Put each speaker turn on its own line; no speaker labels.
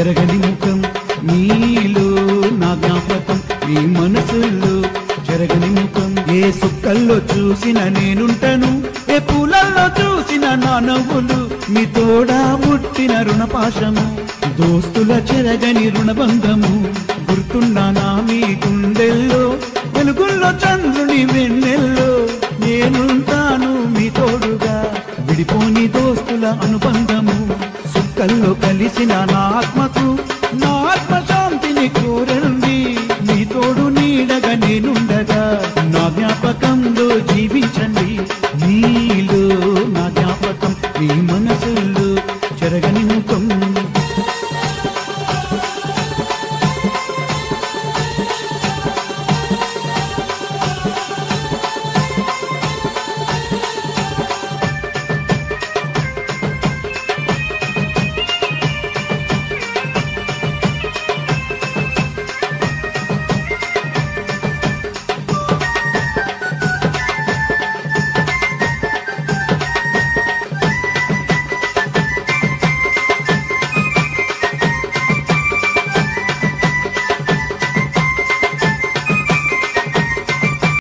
చెరగని ముఖం నీలో నా జ్ఞాపకం నీ మనసులో చెరగని ముఖం ఏ సుక్కల్లో చూసిన నేనుంటను ఏ పూలల్లో చూసిన నా నవ్వులు మీ తోడా ముట్టిన రుణపాశము దోస్తుల చెరగని రుణబంధము గుర్తున్నానా మీ గుండెల్లో వెలుగుల్లో చంద్రుని వెన్నెల్లో నేనుంటాను మీ తోడుగా విడిపోని దోస్తుల అనుబంధము సుక్కల్లో కలిసిన నా ఆత్మకు